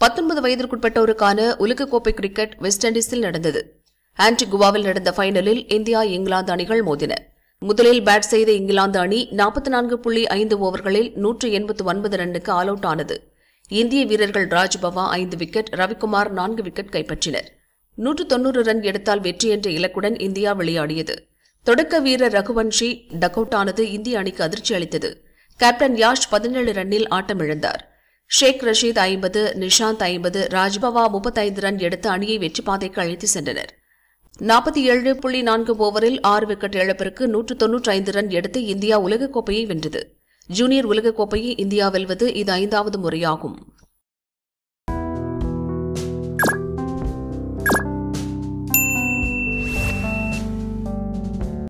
பத்தொன்பது வயதிற்குட்பட்டோருக்கான உலகக்கோப்பை கிரிக்கெட் வெஸ்ட் இண்டீஸில் நடந்தது ஆன்டிகுவாவில் நடந்த ஃபைனலில் இந்தியா இங்கிலாந்து அணிகள் மோதின முதலில் பேட் செய்த இங்கிலாந்து அணி நாற்பத்தி நான்கு புள்ளி ஐந்து ஓவர்களில் நூற்று எண்பத்து ஒன்பது ரன்னுக்கு ஆல் அவுட் ஆனது இந்திய வீரர்கள் ராஜ்பவா ஐந்து விக்கெட் ரவிக்குமார் நான்கு விக்கெட் கைப்பற்றினர் நூற்று தொன்னூறு ரன் எடுத்தால் வெற்றி என்ற இலக்குடன் இந்தியா விளையாடியது தொடக்க வீரர் ரகுவன்ஷி டக் அவுட் ஆனது இந்திய அணிக்கு அதிர்ச்சி அளித்தது கேப்டன் யாஷ் பதினேழு ரன்னில் ஆட்டமிழந்தார் ஷேக் ரஷீத் ஐம்பது நிஷாந்த் ஐம்பது ராஜ்பவா முப்பத்தைந்து ரன் எடுத்து அணியை வெற்றி பாதைக்கு அழைத்து சென்றனர் நாற்பத்தி ஏழு புள்ளி நான்கு ஓவரில் ஆறு விக்கெட் இழப்பிற்கு நூற்று தொன்னூற்றி ஐந்து ரன் எடுத்து இந்தியா உலகக்கோப்பையை வென்றது ஜூனியர் உலகக்கோப்பையை இந்தியா வெல்வது இது ஐந்தாவது முறையாகும்